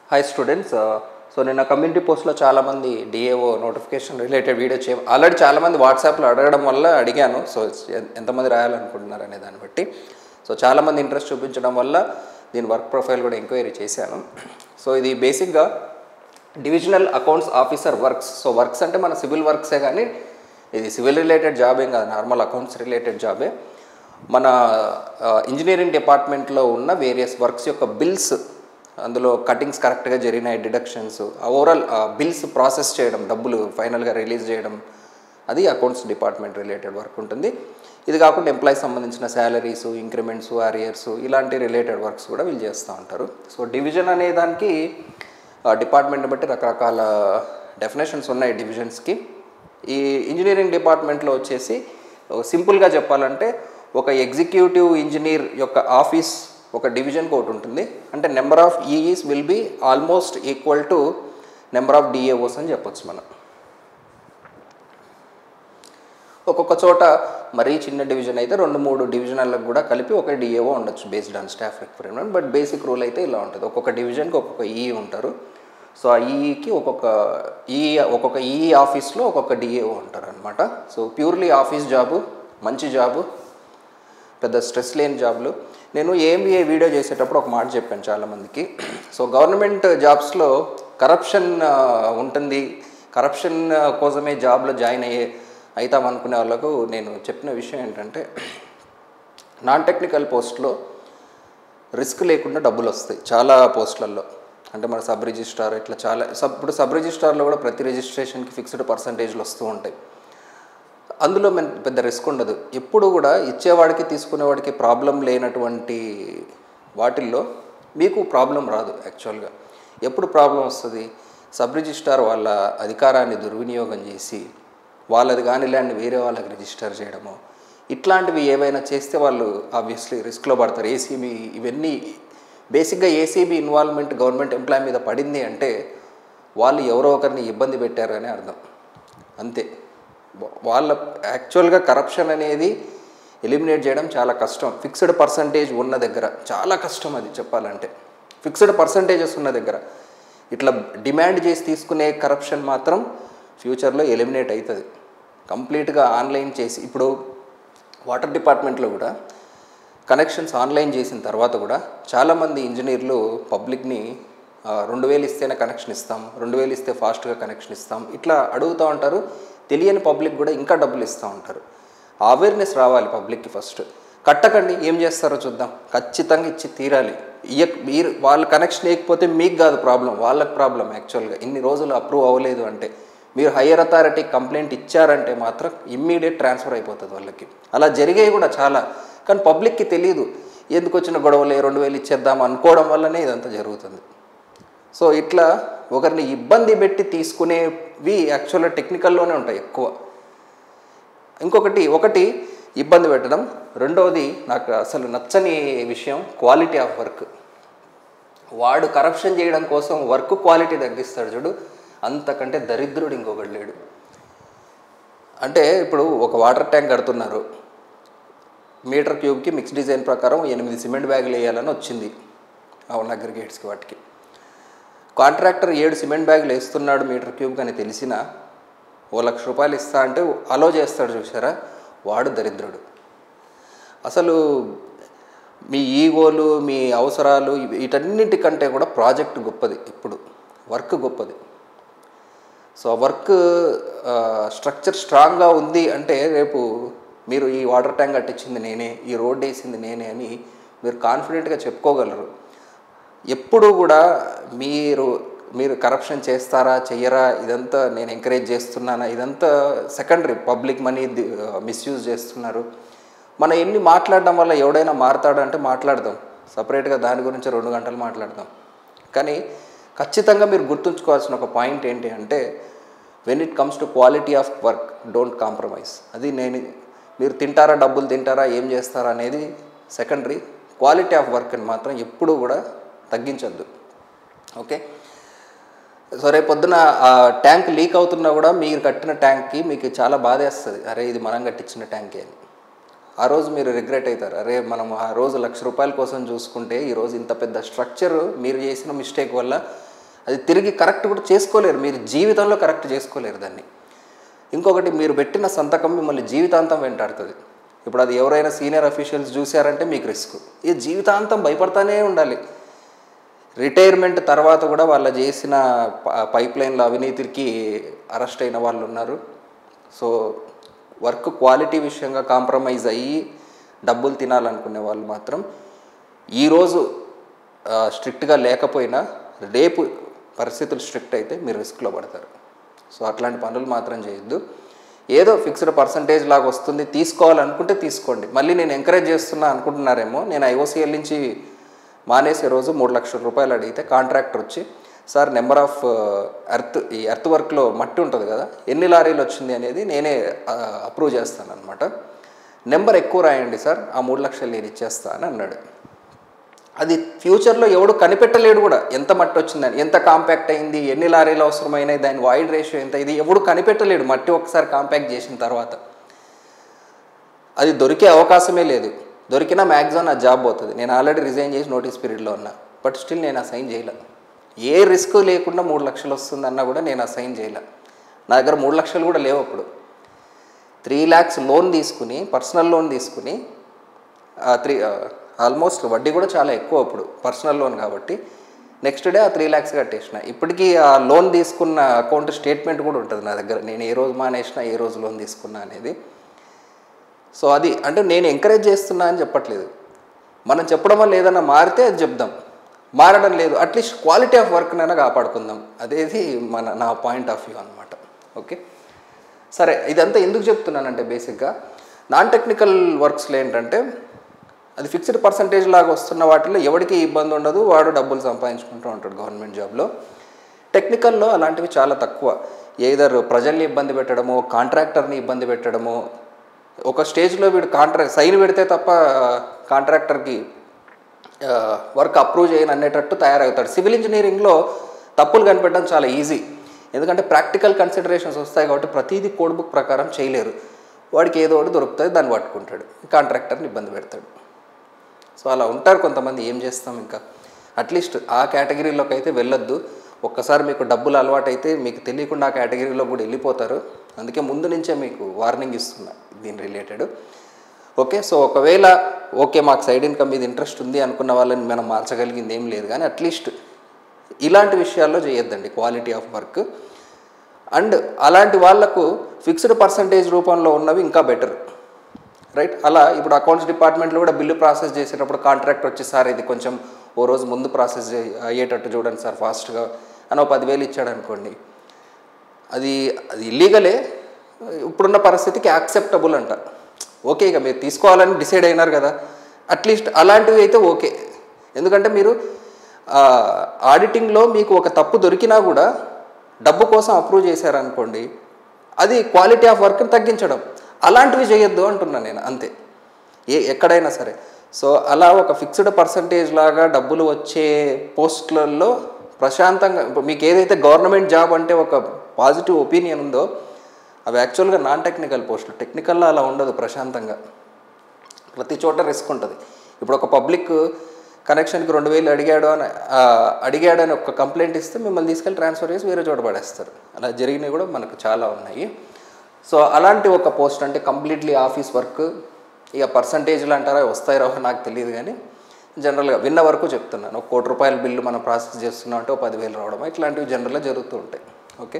Hi students so నిన్న community పోస్ట్లో చాలామంది డిఏఓ నోటిఫికేషన్ రిలేటెడ్ వీడియో చేయ ఆల్రెడీ చాలామంది వాట్సాప్లో అడగడం వల్ల అడిగాను సో ఎన్- ఎంతమంది రాయాలనుకుంటున్నారు అనే దాన్ని బట్టి సో చాలామంది ఇంట్రెస్ట్ చూపించడం వల్ల దీని వర్క్ ప్రొఫైల్ కూడా ఎంక్వైరీ చేశాను సో ఇది బేసిక్గా divisional accounts officer works so works అంటే మన సివిల్ వర్క్సే కానీ ఇది సివిల్ రిలేటెడ్ జాబ్ ఏం కాదు నార్మల్ అకౌంట్స్ రిలేటెడ్ జాబే మన ఇంజనీరింగ్ డిపార్ట్మెంట్లో ఉన్న వేరియస్ వర్క్స్ యొక్క బిల్స్ అందులో కటింగ్స్ కరెక్ట్గా జరిగినాయి డిడక్షన్స్ ఓవరాల్ బిల్స్ ప్రాసెస్ చేయడం డబ్బులు ఫైనల్గా రిలీజ్ చేయడం అది అకౌంట్స్ డిపార్ట్మెంట్ రిలేటెడ్ వర్క్ ఉంటుంది ఇది కాకుండా ఎంప్లాయీస్ సంబంధించిన శాలరీస్ ఇంక్రిమెంట్స్ ఆరియర్స్ ఇలాంటి రిలేటెడ్ వర్క్స్ కూడా వీళ్ళు చేస్తూ ఉంటారు సో డివిజన్ అనే దానికి డిపార్ట్మెంట్ని బట్టి రకరకాల డెఫినేషన్స్ ఉన్నాయి డివిజన్స్కి ఈ ఇంజనీరింగ్ డిపార్ట్మెంట్లో వచ్చేసి సింపుల్గా చెప్పాలంటే ఒక ఎగ్జిక్యూటివ్ ఇంజనీర్ యొక్క ఆఫీస్ ఒక డివిజన్కి ఒకటి ఉంటుంది అంటే number of EEs will be almost equal to number of DAOs అని చెప్పొచ్చు మనం ఒక్కొక్క చోట మరీ చిన్న డివిజన్ అయితే రెండు మూడు డివిజనల్లకు కూడా కలిపి ఒక డిఏఓ ఉండొచ్చు based on staff requirement but basic rule అయితే ఇలా ఉంటుంది ఒక్కొక్క డివిజన్కి ఒక్కొక్క ఈఈ ఉంటారు సో ఆ ఈఈకి ఒక్కొక్క ఈ ఒక్కొక్క ఈఈ ఆఫీస్లో ఒక్కొక్క డిఏఓ ఉంటారు అనమాట సో ప్యూర్లీ ఆఫీస్ జాబు మంచి జాబు పెద్ద స్ట్రెస్ లేని జాబ్లు నేను ఏఎంబీఏ వీడియో చేసేటప్పుడు ఒక మాట చెప్పాను చాలామందికి సో గవర్నమెంట్ జాబ్స్లో కరప్షన్ ఉంటుంది కరప్షన్ కోసమే జాబ్లో జాయిన్ అయ్యే అవుతాం అనుకునే వాళ్ళకు నేను చెప్పిన విషయం ఏంటంటే నాన్ టెక్నికల్ పోస్ట్లో రిస్క్ లేకుండా డబ్బులు వస్తాయి చాలా పోస్టులలో అంటే మన సబ్ రిజిస్ట్రార్ ఇట్లా చాలా సబ్ ఇప్పుడు సబ్ రిజిస్ట్రార్లో కూడా ప్రతి రిజిస్ట్రేషన్కి ఫిక్స్డ్ పర్సంటేజ్లు వస్తూ ఉంటాయి అందులో మన పెద్ద రిస్క్ ఉండదు ఎప్పుడు కూడా ఇచ్చేవాడికి తీసుకునేవాడికి ప్రాబ్లం లేనటువంటి వాటిల్లో మీకు ప్రాబ్లం రాదు యాక్చువల్గా ఎప్పుడు ప్రాబ్లం వస్తుంది సబ్ రిజిస్ట్రార్ వాళ్ళ అధికారాన్ని దుర్వినియోగం చేసి వాళ్ళది కాని ల్యాండ్ వేరే వాళ్ళకి రిజిస్టర్ చేయడము ఇట్లాంటివి ఏవైనా చేస్తే వాళ్ళు ఆబ్వియస్లీ రిస్క్లో పడతారు ఏసీబీ ఇవన్నీ బేసిక్గా ఏసీబీ ఇన్వాల్వ్మెంట్ గవర్నమెంట్ ఎంప్లాయ్ మీద పడింది అంటే వాళ్ళు ఎవరో ఒకరిని ఇబ్బంది పెట్టారని అర్థం అంతే వాళ్ళ యాక్చువల్గా కరప్షన్ అనేది ఎలిమినేట్ చేయడం చాలా కష్టం ఫిక్స్డ్ పర్సంటేజ్ ఉన్న దగ్గర చాలా కష్టం అది చెప్పాలంటే ఫిక్స్డ్ పర్సంటేజెస్ ఉన్న దగ్గర ఇట్లా డిమాండ్ చేసి తీసుకునే కరప్షన్ మాత్రం ఫ్యూచర్లో ఎలిమినేట్ అవుతుంది కంప్లీట్గా ఆన్లైన్ చేసి ఇప్పుడు వాటర్ డిపార్ట్మెంట్లో కూడా కనెక్షన్స్ ఆన్లైన్ చేసిన తర్వాత కూడా చాలామంది ఇంజనీర్లు పబ్లిక్ని ఆ, రెండు వేలు ఇస్తేనే కనెక్షన్ ఇస్తాం రెండు వేలు ఇస్తే ఫాస్ట్గా కనెక్షన్ ఇస్తాం ఇట్లా అడుగుతూ ఉంటారు తెలియని పబ్లిక్ కూడా ఇంకా డబ్బులు ఇస్తూ ఉంటారు అవేర్నెస్ రావాలి పబ్లిక్కి ఫస్ట్ కట్టకండి ఏం చేస్తారో చూద్దాం ఖచ్చితంగా ఇచ్చి తీరాలి ఇయ్య మీరు వాళ్ళ కనెక్షన్ ఇవ్వకపోతే మీకు కాదు ప్రాబ్లం వాళ్ళకి ప్రాబ్లం యాక్చువల్గా ఇన్ని రోజులు అప్రూవ్ అవ్వలేదు అంటే మీరు హయ్యర్ అథారిటీ కంప్లైంట్ ఇచ్చారంటే మాత్రం ఇమ్మీడియట్ ట్రాన్స్ఫర్ అయిపోతుంది వాళ్ళకి అలా జరిగాయి కూడా చాలా కానీ పబ్లిక్కి తెలియదు ఎందుకు వచ్చిన గొడవలే రెండు వేలు ఇచ్చేద్దాం అనుకోవడం వల్లనే ఇదంతా జరుగుతుంది సో ఇట్లా ఒకరిని ఇబ్బంది పెట్టి తీసుకునేవి యాక్చువల్గా టెక్నికల్లోనే ఉంటాయి ఎక్కువ ఇంకొకటి ఒకటి ఇబ్బంది పెట్టడం రెండవది నాకు అసలు నచ్చని విషయం క్వాలిటీ ఆఫ్ వర్క్ వాడు కరప్షన్ చేయడం కోసం వర్క్ క్వాలిటీ తగ్గిస్తాడు చూడు అంతకంటే దరిద్రుడు ఇంకొకటి లేడు అంటే ఇప్పుడు ఒక వాటర్ ట్యాంక్ కడుతున్నారు మీటర్ క్యూబ్కి మిక్స్ డిజైన్ ప్రకారం ఎనిమిది సిమెంట్ బ్యాగులు వేయాలని వచ్చింది అవును అగ్రిగేట్స్కి వాటికి కాంట్రాక్టర్ ఏడు సిమెంట్ బ్యాగులు వేస్తున్నాడు మీటర్ క్యూబ్ అని తెలిసినా ఓ లక్ష రూపాయలు ఇస్తా అంటే అలో చేస్తాడు చూసారా వాడు దరిద్రుడు అసలు మీ ఈగోలు మీ అవసరాలు ఇవి- వీటన్నిటికంటే కూడా ప్రాజెక్ట్ గొప్పది ఇప్పుడు వర్క్ గొప్పది సో వర్క్ స్ట్రక్చర్ స్ట్రాంగ్గా ఉంది అంటే రేపు మీరు ఈ వాటర్ ట్యాంక్ కట్టించింది నేనే ఈ రోడ్ వేసింది నేనే అని మీరు కాన్ఫిడెంట్గా చెప్పుకోగలరు ఎప్పుడు కూడా మీరు మీరు కరప్షన్ చేస్తారా చెయ్యరా ఇదంతా నేను ఎంకరేజ్ చేస్తున్నానా ఇదంతా సెకండరీ పబ్లిక్ మనీ మిస్యూజ్ చేస్తున్నారు మనం ఎన్ని మాట్లాడడం వల్ల ఎవడైనా మారతాడు అంటే మాట్లాడదాం సపరేట్గా దాని గురించి రెండు గంటలు మాట్లాడదాం కానీ ఖచ్చితంగా మీరు గుర్తుంచుకోవాల్సిన ఒక పాయింట్ ఏంటి అంటే when it comes to quality of work don't compromise అది నేను మీరు తింటారా డబ్బులు తింటారా ఏం చేస్తారా అనేది సెకండరీ క్వాలిటీ ఆఫ్ వర్క్ని మాత్రం ఎప్పుడూ కూడా తగ్గించొద్దు ఓకే సో రేపు పొద్దున ఆ ట్యాంక్ లీక్ అవుతున్నా కూడా మీరు కట్టిన ట్యాంక్కి మీకు చాలా బాధేస్తుంది అరే ఇది మనం కట్టించిన ట్యాంకే అని ఆ రోజు మీరు రిగ్రెట్ అవుతారు అరే మనం ఆ రోజు లక్ష రూపాయల కోసం చూసుకుంటే ఈరోజు ఇంత పెద్ద స్ట్రక్చర్ మీరు చేసిన మిస్టేక్ వల్ల అది తిరిగి కరెక్ట్ కూడా చేసుకోలేరు మీరు జీవితంలో కరెక్ట్ చేసుకోలేరు దాన్ని ఇంకొకటి మీరు పెట్టిన సంతకం మిమ్మల్ని జీవితాంతం వెంటాడుతుంది ఇప్పుడు అది ఎవరైనా సీనియర్ అఫీషియల్స్ చూశారంటే మీకు రిస్క్ ఇది జీవితాంతం భయపడతానే ఉండాలి రిటైర్మెంట్ తర్వాత కూడా వాళ్ళ చేసిన పైప్ లైన్ల అవినీతికి అరెస్ట్ అయిన వాళ్ళు ఉన్నారు సో వర్క్ క్వాలిటీ విషయంగా కాంప్రమైజ్ అయ్యి డబ్బులు తినాలనుకునే వాళ్ళు మాత్రం ఈరోజు స్ట్రిక్ట్గా లేకపోయినా రేపు పరిస్థితులు స్ట్రిక్ట్ అయితే మీరు రిస్క్లో పడతారు సో అట్లాంటి పనులు మాత్రం చేయొద్దు ఏదో ఫిక్స్డ్ పర్సంటేజ్ లాగా వస్తుంది తీసుకోవాలనుకుంటే తీసుకోండి మళ్ళీ నేను ఎంకరేజ్ చేస్తున్నా అనుకుంటున్నారేమో నేను ఐఓసీఎల్ నుంచి మానేసే రోజు మూడు లక్షల రూపాయలు అడిగితే కాంట్రాక్టర్ వచ్చి సార్ నెంబర్ ఆఫ్ ఎర్త్ ఈ ఎర్త్ వర్క్లో మట్టి ఉంటుంది కదా ఎన్ని లారీలు వచ్చింది అనేది నేనే అప్రూవ్ చేస్తాను అనమాట నెంబర్ ఎక్కువ రాయండి సార్ ఆ మూడు లక్షలు నేను ఇచ్చేస్తా అని అన్నాడు అది ఫ్యూచర్లో ఎవడు కనిపెట్టలేడు కూడా ఎంత మట్టి వచ్చిందని ఎంత కాంపాక్ట్ అయింది ఎన్ని లారీలు అవసరమైనాయి దాని వాయిడ్ రేషియో ఎంత ఇది ఎవడు కనిపెట్టలేడు మట్టి ఒకసారి కాంపాక్ట్ చేసిన తర్వాత అది దొరికే అవకాశమే లేదు దొరికినా మ్యాక్సిమం నా జాబ్ పోతుంది నేను ఆల్రెడీ రిజైన్ చేసి నోటీస్ పీరియడ్లో ఉన్నా బట్ స్టిల్ నేను అసైన్ చేయలే ఏ రిస్క్ లేకుండా మూడు లక్షలు వస్తుందన్నా కూడా నేను అసైన్ చేయలే నా దగ్గర మూడు లక్షలు కూడా లేవు అప్పుడు త్రీ ల్యాక్స్ లోన్ తీసుకుని పర్సనల్ లోన్ తీసుకుని త్రీ ఆల్మోస్ట్ వడ్డీ కూడా చాలా ఎక్కువ అప్పుడు పర్సనల్ లోన్ కాబట్టి నెక్స్ట్ డే ఆ త్రీ ల్యాక్స్ కట్టేసిన ఇప్పటికీ ఆ లోన్ తీసుకున్న అకౌంట్ స్టేట్మెంట్ కూడా ఉంటుంది నా దగ్గర నేను ఏ రోజు మానేసిన ఏ రోజు లోన్ తీసుకున్నా అనేది సో అది అంటే నేను ఎంకరేజ్ చేస్తున్నా అని చెప్పట్లేదు మనం చెప్పడం వల్ల ఏదైనా మారితే అది చెప్దాం మారడం లేదు అట్లీస్ట్ క్వాలిటీ ఆఫ్ వర్క్నైనా కాపాడుకుందాం అదేది మన నా పాయింట్ ఆఫ్ వ్యూ అనమాట ఓకే సరే ఇదంతా ఎందుకు చెప్తున్నానంటే బేసిక్గా నాన్ టెక్నికల్ వర్క్స్లో ఏంటంటే అది ఫిక్స్డ్ పర్సంటేజ్ లాగా వస్తున్న వాటిలో ఎవరికి ఇబ్బంది ఉండదు వాడు డబ్బులు సంపాదించుకుంటూ ఉంటాడు గవర్నమెంట్ జాబ్లో టెక్నికల్లో అలాంటివి చాలా తక్కువ ఏదర్ ప్రజల్ని ఇబ్బంది పెట్టడమో కాంట్రాక్టర్ని ఇబ్బంది పెట్టడమో ఒక స్టేజ్లో వీడు కాంట్రాక్ట్ సైన్ పెడితే తప్ప కాంట్రాక్టర్కి వర్క్ అప్రూవ్ చేయని అనేటట్టు తయారవుతాడు సివిల్ ఇంజనీరింగ్లో తప్పులు కనిపెట్టడం చాలా ఈజీ ఎందుకంటే ప్రాక్టికల్ కన్సిడరేషన్స్ వస్తాయి కాబట్టి ప్రతిదీ కోడ్ బుక్ ప్రకారం చేయలేరు వాడికి ఏదో ఒకటి దొరుకుతుంది దాన్ని పట్టుకుంటాడు కాంట్రాక్టర్ని ఇబ్బంది పెడతాడు సో అలా ఉంటారు కొంతమంది ఏం చేస్తాం ఇంకా అట్లీస్ట్ ఆ కేటగిరీలోకి అయితే వెళ్ళొద్దు ఒక్కసారి మీకు డబ్బులు అలవాటు అయితే మీకు తెలియకుండా ఆ కేటగిరీలో కూడా వెళ్ళిపోతారు అందుకే ముందు నుంచే మీకు వార్నింగ్ ఇస్తున్నా దీని రిలేటెడ్ ఓకే సో ఒకవేళ ఓకే మాకు సైడ్ ఇన్కమ్ మీద ఇంట్రెస్ట్ ఉంది అనుకున్న వాళ్ళని మనం మార్చగలిగింది ఏం లేదు కానీ అట్లీస్ట్ ఇలాంటి విషయాల్లో చేయొద్దండి క్వాలిటీ ఆఫ్ వర్క్ అండ్ అలాంటి వాళ్లకు ఫిక్స్డ్ పర్సంటేజ్ రూపంలో ఉన్నవి ఇంకా బెటర్ రైట్ అలా ఇప్పుడు అకౌంట్స్ డిపార్ట్మెంట్లో కూడా బిల్లు ప్రాసెస్ చేసేటప్పుడు కాంట్రాక్ట్ వచ్చి సార్ ఇది కొంచెం ఓ రోజు ముందు ప్రాసెస్ అయ్యేటట్టు చూడండి సార్ ఫాస్ట్గా అని ఒక పదివేలు ఇచ్చాడు అనుకోండి అది అది ఇల్లీగలే ఇప్పుడున్న పరిస్థితికి యాక్సెప్టబుల్ అంట ఓకే ఇక మీరు తీసుకోవాలని డిసైడ్ అయినారు కదా అట్లీస్ట్ అలాంటివి అయితే ఓకే ఎందుకంటే మీరు ఆడిటింగ్లో మీకు ఒక తప్పు దొరికినా కూడా డబ్బు కోసం అప్రూవ్ చేశారనుకోండి అది క్వాలిటీ ఆఫ్ వర్క్ని తగ్గించడం అలాంటివి చేయొద్దు అంటున్నాను నేను అంతే ఏ ఎక్కడైనా సరే సో అలా ఒక ఫిక్స్డ్ పర్సంటేజ్ లాగా డబ్బులు వచ్చే పోస్టులలో ప్రశాంతంగా ఇప్పుడు మీకు ఏదైతే గవర్నమెంట్ జాబ్ అంటే ఒక పాజిటివ్ ఒపీనియన్ ఉందో అవి యాక్చువల్గా నాన్ టెక్నికల్ పోస్టులు టెక్నికల్లో అలా ఉండదు ప్రశాంతంగా ప్రతి చోట రిస్క్ ఉంటుంది ఇప్పుడు ఒక పబ్లిక్ కనెక్షన్కి రెండు వేలు అడిగాడు అని అడిగాడు అని ఒక కంప్లైంట్ ఇస్తే మిమ్మల్ని తీసుకెళ్ళి ట్రాన్స్ఫర్ చేసి వేరే చోట పడేస్తారు అలా జరిగినవి కూడా మనకు చాలా ఉన్నాయి సో అలాంటి ఒక పోస్ట్ అంటే కంప్లీట్లీ ఆఫీస్ వర్క్ ఇక పర్సంటేజ్లు అంటారా వస్తాయి రావో నాకు తెలియదు కానీ జనరల్గా విన్న వరకు చెప్తున్నాను ఒక కోటి రూపాయల బిల్లు మనం ప్రాసెస్ చేస్తున్నాం అంటే ఒక పదివేలు రావడం ఇట్లాంటివి జనరల్గా జరుగుతూ ఉంటాయి ఓకే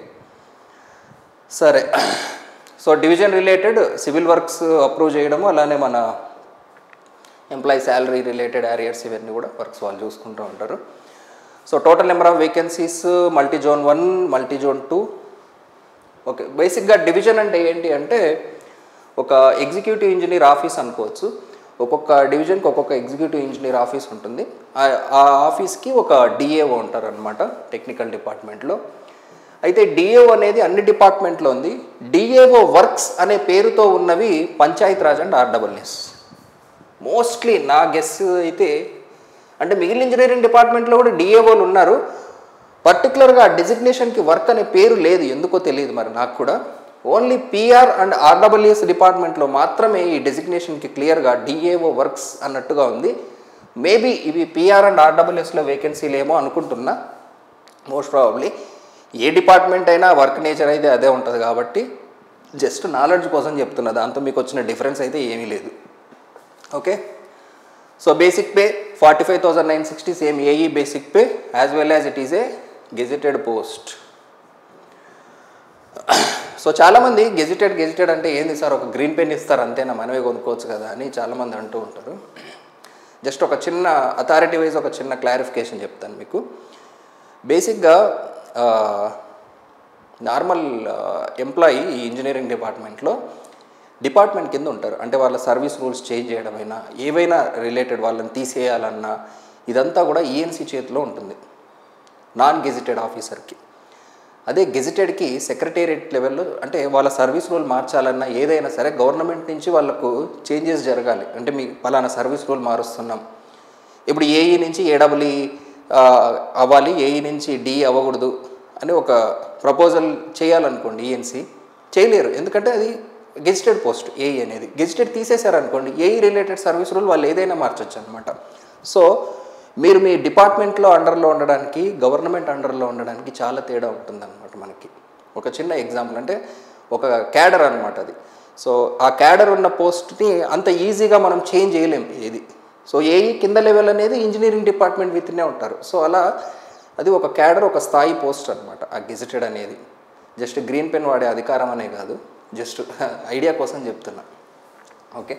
సరే so division related civil works approve చేయడము అలానే మన ఎంప్లాయీ శాలరీ రిలేటెడ్ ఏరియాస్ ఇవన్నీ కూడా వర్క్స్ వాళ్ళు చూసుకుంటూ ఉంటారు so total number of vacancies multi zone one multi zone two okay బేసిక్గా డివిజన్ అంటే ఏంటి అంటే ఒక ఎగ్జిక్యూటివ్ ఇంజనీర్ ఆఫీస్ అనుకోవచ్చు ఒక్కొక్క డివిజన్కి ఒక్కొక్క ఎగ్జిక్యూటివ్ ఇంజనీర్ ఆఫీస్ ఉంటుంది ఆ ఆఫీస్కి ఒక డిఏఓ ఉంటారు అనమాట టెక్నికల్ డిపార్ట్మెంట్లో అయితే డిఏఓ అనేది అన్ని డిపార్ట్మెంట్లో ఉంది డిఏఓ వర్క్స్ అనే పేరుతో ఉన్నవి Panchayat Raj and RWS mostly నా గెస్ అయితే అంటే మిగిలిన ఇంజనీరింగ్ డిపార్ట్మెంట్లో కూడా డిఏఓలు ఉన్నారు పర్టికులర్గా డిజిగ్నేషన్కి వర్క్ అనే పేరు లేదు ఎందుకో తెలియదు మరి నాకు కూడా ఓన్లీ పిఆర్ అండ్ ఆర్డబ్ల్యూఎస్ డిపార్ట్మెంట్లో మాత్రమే ఈ డెసిగ్నేషన్కి క్లియర్గా డిఏఓ వర్క్స్ అన్నట్టుగా ఉంది మేబీ ఇవి పిఆర్ అండ్ ఆర్డబ్ల్యూఎస్లో వేకెన్సీలు ఏమో అనుకుంటున్నా మోస్ట్ ప్రాబబ్లీ ఏ డిపార్ట్మెంట్ అయినా వర్క్ నేచర్ అయితే అదే ఉంటుంది కాబట్టి జస్ట్ నాలెడ్జ్ కోసం చెప్తున్నా దాంతో మీకు వచ్చిన డిఫరెన్స్ అయితే ఏమీ లేదు okay so basic pay forty five thousand nine sixty same AE basic pay as well as it is a gazetted post so చాలామంది గెజిటెడ్ గెజిటెడ్ అంటే ఏంది సార్ ఒక గ్రీన్ పెన్ ఇస్తారు అంతేనా మనమే కొనుక్కోవచ్చు కదా అని చాలామంది అంటూ ఉంటారు జస్ట్ ఒక చిన్న అథారిటీ వైజ్ ఒక చిన్న క్లారిఫికేషన్ చెప్తాను మీకు బేసిక్గా నార్మల్ ఎంప్లాయీ ఈ ఇంజనీరింగ్ డిపార్ట్మెంట్లో డిపార్ట్మెంట్ కింద ఉంటారు అంటే వాళ్ళ సర్వీస్ రూల్స్ చేంజ్ చేయడమైనా ఏవైనా రిలేటెడ్ వాళ్ళని తీసేయాలన్నా ఇదంతా కూడా ఈఎన్సీ చేతిలో ఉంటుంది నాన్ గెజిటెడ్ ఆఫీసర్కి అదే గెజిటెడ్కి సెక్రటేరియట్ లెవెల్లో అంటే వాళ్ళ సర్వీస్ రూల్ మార్చాలన్నా ఏదైనా సరే గవర్నమెంట్ నుంచి వాళ్ళకు చేంజెస్ జరగాలి అంటే మీ పలానా సర్వీస్ రూల్ మారుస్తున్నాం ఇప్పుడు ఏఈ నుంచి ఏడబ్ల్యూ అవ్వాలి ఏఈ నుంచి డి అవ్వకూడదు అని ఒక ప్రపోజల్ చేయాలనుకోండి ఈఎన్సీ చేయలేరు ఎందుకంటే అది గెజిటెడ్ పోస్ట్ ఏఈ అనేది గెజిటెడ్ తీసేశారనుకోండి ఏఈ రిలేటెడ్ సర్వీస్ రూల్ వాళ్ళు ఏదైనా మార్చొచ్చు అనమాట సో మీరు మీ డిపార్ట్మెంట్లో అండర్లో ఉండడానికి గవర్నమెంట్ అండర్లో ఉండడానికి చాలా తేడా ఉంటుందన్నమాట మనకి ఒక చిన్న ఎగ్జాంపుల్ అంటే ఒక క్యాడర్ అనమాట అది సో ఆ క్యాడర్ ఉన్న పోస్ట్ని అంత ఈజీగా మనం చేంజ్ చేయలేం ఏది సో ఏఈ కింద లెవెల్ అనేది ఇంజనీరింగ్ డిపార్ట్మెంట్ విత్నే ఉంటారు సో అలా అది ఒక క్యాడర్ ఒక స్థాయి పోస్ట్ అనమాట ఆ గెజిటెడ్ అనేది జస్ట్ గ్రీన్ పెన్ వాడే అధికారం అనే కాదు జస్ట్ ఐడియా కోసం చెప్తున్నా ఓకే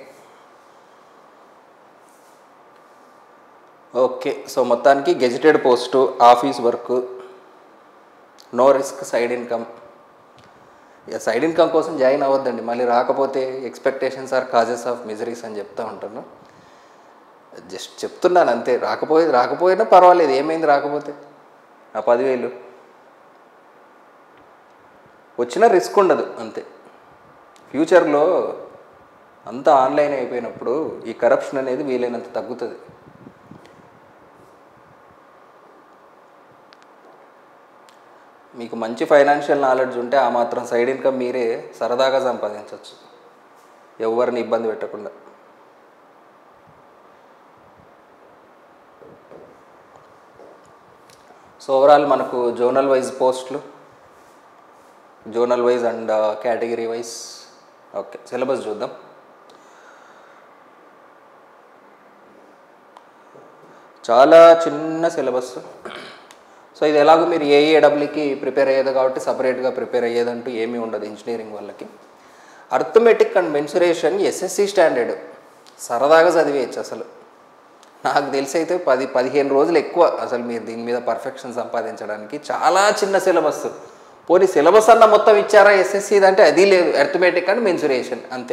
ఓకే సో మొత్తానికి gazetted post office work no risk side income ఇక సైడ్ ఇన్కమ్ కోసం జాయిన్ అవ్వద్దండి మళ్ళీ రాకపోతే expectations are causes of miseries అని చెప్తా ఉంటాను జస్ట్ చెప్తున్నాను అంతే రాకపోయే రాకపోయినా పర్వాలేదు ఏమైంది రాకపోతే ఆ పదివేలు వచ్చినా రిస్క్ ఉండదు అంతే ఫ్యూచర్లో అంతా ఆన్లైన్ అయిపోయినప్పుడు ఈ కరప్షన్ అనేది వీలైనంత తగ్గుతుంది మీకు మంచి ఫైనాన్షియల్ నాలెడ్జ్ ఉంటే ఆ మాత్రం సైడ్ ఇన్కమ్ మీరే సరదాగా సంపాదించవచ్చు ఎవరిని ఇబ్బంది పెట్టకుండా సో ఓవరాల్ మనకు జోనల్ వైజ్ పోస్టులు zonal wise and category wise okay syllabus చూద్దాం చాలా చిన్న సిలబస్ సో ఇది ఎలాగో మీరు ఏఏడబ్ల్యూకి ప్రిపేర్ అయ్యేది కాబట్టి సపరేట్గా ప్రిపేర్ అయ్యేదంటూ ఏమీ ఉండదు ఇంజనీరింగ్ వాళ్ళకి arithmetic and mensuration SSC standard సరదాగా చదివేయచ్చు అసలు నాకు తెలిసి అయితే పది పదిహేను రోజులు ఎక్కువ అసలు మీరు దీని మీద పర్ఫెక్షన్ సంపాదించడానికి చాలా చిన్న సిలబస్ పోనీ సిలబస్ అన్న మొత్తం ఇచ్చారా ఎస్ఎస్సి అంటే అది లేదు అర్థమెటిక్ అండ్ మెన్సురేషన్ అంతే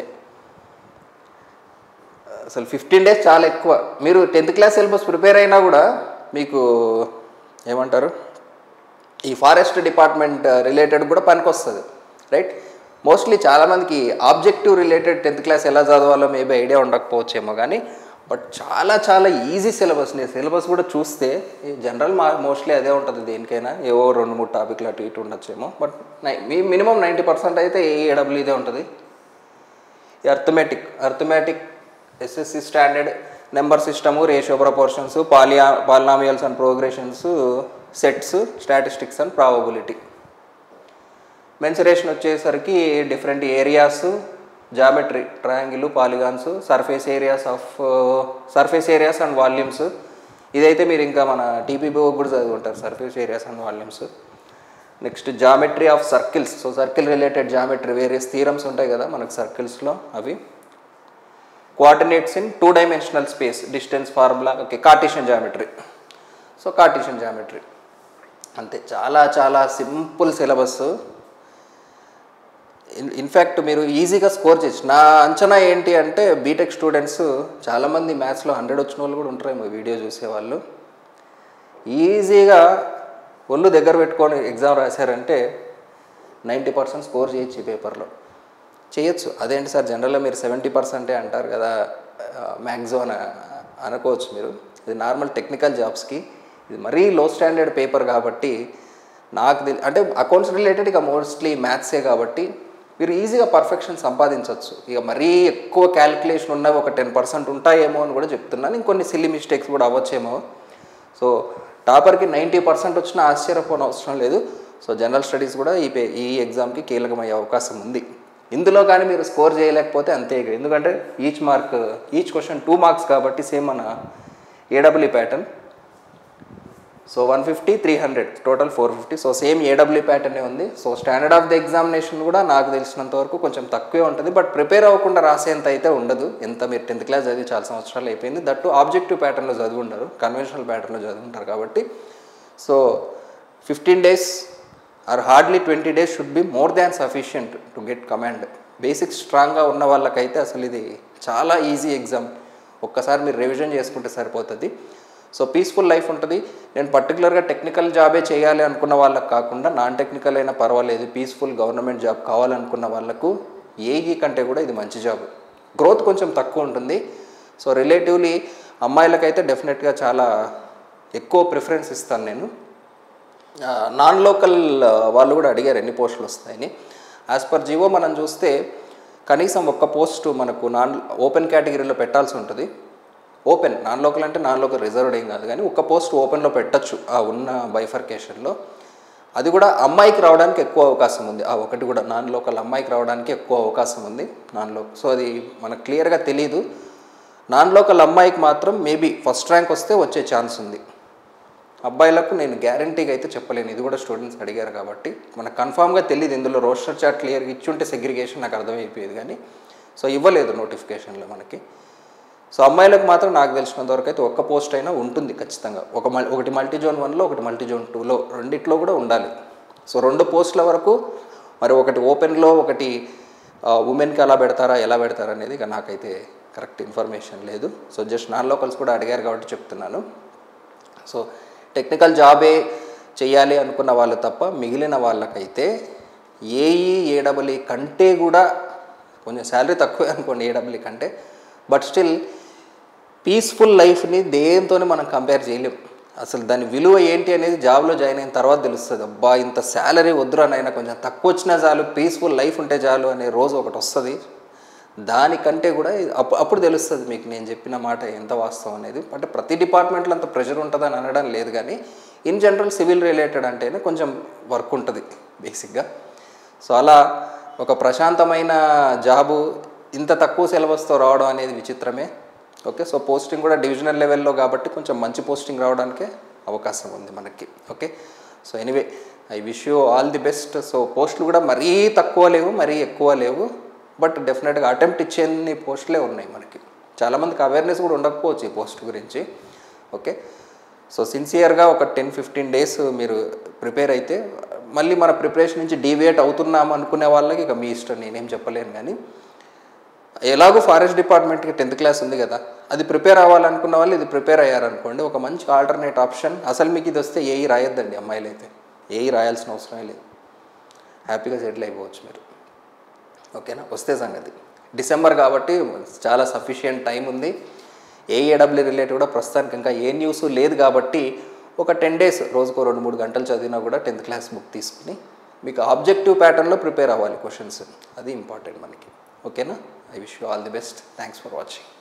అసలు ఫిఫ్టీన్ డేస్ చాలా ఎక్కువ మీరు టెన్త్ క్లాస్ సిలబస్ ప్రిపేర్ అయినా కూడా మీకు ఏమంటారు ఈ ఫారెస్ట్ డిపార్ట్మెంట్ రిలేటెడ్ కూడా పనికొస్తుంది రైట్ మోస్ట్లీ చాలామందికి ఆబ్జెక్టివ్ రిలేటెడ్ టెన్త్ క్లాస్ ఎలా చదవాలో మేబీ ఐడియా ఉండకపోవచ్చేమో కానీ బట్ చాలా చాలా ఈజీ సిలబస్ నేను సిలబస్ కూడా చూస్తే జనరల్ మా మోస్ట్లీ అదే ఉంటుంది దేనికైనా ఏవో రెండు మూడు టాపిక్లు అటు ఇటు ఉండొచ్చేమో బట్ మీ మినిమం నైంటీ పర్సెంట్ అయితే ఏఏడబ్ల్యూ ఇదే ఉంటుంది arithmetic arithmetic SSC standard number system ratio proportions poly polynomials and progressions sets statistics and probability mensuration వచ్చేసరికి different areas geometry triangle polygons surface areas of surface areas and volumes ఇదైతే మీరు ఇంకా మన TPB కూడా చదువుకుంటారు surface areas and volumes next geometry of circles so circle related geometry various theorems ఉంటాయి కదా మనకు సర్కిల్స్లో అవి coordinates in two dimensional space distance formula okay Cartesian geometry so Cartesian geometry అంతే చాలా చాలా సింపుల్ సిలబస్ ఇన్ఫ్యాక్ట్ మీరు ఈజీగా స్కోర్ చేయొచ్చు నా అంచనా ఏంటి అంటే బీటెక్ స్టూడెంట్స్ చాలామంది మ్యాథ్స్లో హండ్రెడ్ వచ్చిన వాళ్ళు కూడా ఉంటారేమో వీడియో చూసేవాళ్ళు ఈజీగా ఒళ్ళు దగ్గర పెట్టుకొని ఎగ్జామ్ రాశారంటే నైంటీ పర్సెంట్ స్కోర్ చేయొచ్చు ఈ పేపర్లో చేయొచ్చు అదేంటి సార్ జనరల్గా మీరు సెవెంటీ పర్సెంటే అంటారు కదా మ్యాక్సిమం అని అనుకోవచ్చు మీరు ఇది నార్మల్ టెక్నికల్ జాబ్స్కి ఇది మరీ లో స్టాండర్డ్ పేపర్ కాబట్టి నాకు తెలి అంటే అకౌంట్స్ రిలేటెడ్ ఇక మోస్ట్లీ మ్యాథ్సే కాబట్టి మీరు ఈజీగా పర్ఫెక్షన్ సంపాదించవచ్చు ఇక మరీ ఎక్కువ క్యాలిక్యులేషన్ ఉన్నవి ఒక టెన్ పర్సెంట్ ఉంటాయేమో అని కూడా చెప్తున్నాను ఇంకొన్ని సిల్లీ మిస్టేక్స్ కూడా అవ్వచ్చేమో సో టాపర్కి నైంటీ పర్సెంట్ వచ్చినా ఆశ్చర్యపోని అవసరం లేదు సో జనరల్ స్టడీస్ కూడా ఈ పే ఈ ఎగ్జామ్కి కీలకమయ్యే అవకాశం ఉంది ఇందులో కానీ మీరు స్కోర్ చేయలేకపోతే అంతే ఇక. ఎందుకంటే each mark each question two marks కాబట్టి సేమ్ మన AW pattern so one fifty three hundred total four fifty so same AW ప్యాటర్నే ఉంది so standard of the examination కూడా నాకు తెలిసినంత వరకు కొంచెం తక్కువే ఉంటుంది బట్ ప్రిపేర్ అవ్వకుండా రాసేంత అయితే ఉండదు ఎంత మీరు టెన్త్ క్లాస్ చదివి చాలా సంవత్సరాలు అయిపోయింది దట్టు ఆబ్జెక్టివ్ ప్యాటర్న్లో చదివి ఉండరు కన్వెన్షనల్ ప్యాటర్న్లో చదివి ఉంటారు కాబట్టి so fifteen days or hardly twenty days should be more than sufficient to get command basics స్ట్రాంగ్గా ఉన్న వాళ్ళకైతే అసలు ఇది చాలా ఈజీ ఎగ్జామ్ ఒక్కసారి మీరు రివిజన్ చేసుకుంటే సరిపోతుంది సో పీస్ఫుల్ లైఫ్ ఉంటుంది నేను పర్టికులర్గా టెక్నికల్ జాబే చేయాలి అనుకున్న వాళ్ళకి కాకుండా నాన్ టెక్నికల్ అయినా పర్వాలేదు పీస్ఫుల్ గవర్నమెంట్ జాబ్ కావాలనుకున్న వాళ్ళకు ఏఈ కంటే కూడా ఇది మంచి జాబ్ గ్రోత్ కొంచెం తక్కువ ఉంటుంది సో రిలేటివ్లీ అమ్మాయిలకైతే డెఫినెట్గా చాలా ఎక్కువ ప్రిఫరెన్స్ ఇస్తాను నేను నాన్ లోకల్ వాళ్ళు కూడా అడిగారు ఎన్ని పోస్టులు వస్తాయని యాజ్ పర్ జీవో మనం చూస్తే కనీసం ఒక్క పోస్టు మనకు నాన్ ఓపెన్ కేటగిరీలో పెట్టాల్సి ఉంటుంది ఓపెన్ నాన్ లోకల్ అంటే నాన్ లోకల్ రిజర్వ్డ్ ఏం కాదు కానీ ఒక్క పోస్ట్ ఓపెన్లో పెట్టచ్చు ఆ ఉన్న బైఫర్కేషన్లో అది కూడా అమ్మాయికి రావడానికి ఎక్కువ అవకాశం ఉంది ఆ ఒకటి కూడా నాన్ లోకల్ అమ్మాయికి రావడానికి ఎక్కువ అవకాశం ఉంది నాన్ లోకల్ సో అది మనకు క్లియర్గా తెలియదు నాన్ లోకల్ అమ్మాయికి మాత్రం మేబీ ఫస్ట్ ర్యాంక్ వస్తే వచ్చే ఛాన్స్ ఉంది అబ్బాయిలకు నేను గ్యారంటీగా అయితే చెప్పలేను ఇది కూడా స్టూడెంట్స్ అడిగారు కాబట్టి మనకు కన్ఫామ్గా తెలియదు ఇందులో రోస్టర్ చార్ట్ క్లియర్గా ఇచ్చుంటే సెగ్రిగేషన్ నాకు అర్థమైపోయేది కానీ సో ఇవ్వలేదు నోటిఫికేషన్లో మనకి సో అమ్మాయిలకు మాత్రం నాకు తెలిసినంత వరకు అయితే ఒక్క పోస్ట్ అయినా ఉంటుంది ఖచ్చితంగా ఒక మల్ ఒకటి మల్టీ జోన్ వన్లో ఒకటి మల్టీ జోన్ టూలో రెండిట్లో కూడా ఉండాలి సో రెండు పోస్టుల వరకు మరి ఒకటి ఓపెన్లో ఒకటి ఉమెన్కి ఎలా పెడతారా ఎలా పెడతారా అనేది ఇక నాకైతే కరెక్ట్ ఇన్ఫర్మేషన్ లేదు సో జస్ట్ నాన్ లోకల్స్ కూడా అడిగారు కాబట్టి చెప్తున్నాను సో టెక్నికల్ జాబే చేయాలి అనుకున్న వాళ్ళు తప్ప మిగిలిన వాళ్ళకైతే ఏఈ ఏడబ్ల్ఈ కంటే కూడా కొంచెం శాలరీ తక్కువే అనుకోండి ఏడబ్ల్ఈ కంటే బట్ స్టిల్ పీస్ఫుల్ లైఫ్ని దేంతోనే మనం కంపేర్ చేయలేం అసలు దాని విలువ ఏంటి అనేది జాబ్లో జాయిన్ అయిన తర్వాత తెలుస్తుంది అబ్బా ఇంత శాలరీ వద్దురా నాయన కొంచెం తక్కువ వచ్చినా చాలు పీస్ఫుల్ లైఫ్ ఉంటే చాలు అనే రోజు ఒకటి వస్తుంది దానికంటే కూడా ఇది అప్పు అప్పుడు తెలుస్తుంది మీకు నేను చెప్పిన మాట ఎంత వాస్తవం అనేది అంటే ప్రతి డిపార్ట్మెంట్లో అంత ప్రెషర్ ఉంటుందని అనడం లేదు కానీ ఇన్ జనరల్ సివిల్ రిలేటెడ్ అంటేనే కొంచెం వర్క్ ఉంటుంది బేసిక్గా సో అలా ఒక ప్రశాంతమైన జాబు ఇంత తక్కువ సిలబస్తో రావడం అనేది విచిత్రమే ఓకే సో పోస్టింగ్ కూడా డివిజనల్ లెవెల్లో కాబట్టి కొంచెం మంచి పోస్టింగ్ రావడానికే అవకాశం ఉంది మనకి okay so anyway I wish you all the best so పోస్టులు కూడా మరీ తక్కువ లేవు మరీ ఎక్కువ లేవు బట్ డెఫినెట్గా అటెంప్ట్ ఇచ్చేన్ని పోస్టులే ఉన్నాయి మనకి చాలామందికి అవేర్నెస్ కూడా ఉండకపోవచ్చు ఈ పోస్ట్ గురించి ఓకే సో సిన్సియర్గా ఒక టెన్ ఫిఫ్టీన్ డేస్ మీరు ప్రిపేర్ అయితే మళ్ళీ మన ప్రిపరేషన్ నుంచి డీవియేట్ అవుతున్నాం అనుకునే వాళ్ళకి ఇక మీ ఇష్టం నేనేం చెప్పలేను కానీ ఎలాగో ఫారెస్ట్ డిపార్ట్మెంట్కి టెన్త్ క్లాస్ ఉంది కదా అది ప్రిపేర్ అవ్వాలనుకున్న వాళ్ళు ఇది ప్రిపేర్ అయ్యారనుకోండి ఒక మంచి ఆల్టర్నేట్ ఆప్షన్ అసలు మీకు ఇది వస్తే ఏఈ రాయొద్దండి అమ్మాయిలు అయితే ఏఈ రాయాల్సిన అవసరమే లేదు హ్యాపీగా సెటిల్ అయిపోవచ్చు మీరు ఓకేనా వస్తే సంగతి డిసెంబర్ కాబట్టి చాలా సఫిషియంట్ టైం ఉంది ఏఏడబ్ల్యూ రిలేటెడ్ కూడా ప్రస్తుతానికి ఇంకా ఏ న్యూస్ లేదు కాబట్టి ఒక టెన్ డేస్ రోజుకో రెండు మూడు గంటలు చదివినా కూడా టెన్త్ క్లాస్ బుక్ తీసుకుని మీకు ఆబ్జెక్టివ్ ప్యాటర్న్లో ప్రిపేర్ అవ్వాలి క్వశ్చన్స్ అది ఇంపార్టెంట్ మనకి ఓకేనా I wish you all the best thanks for watching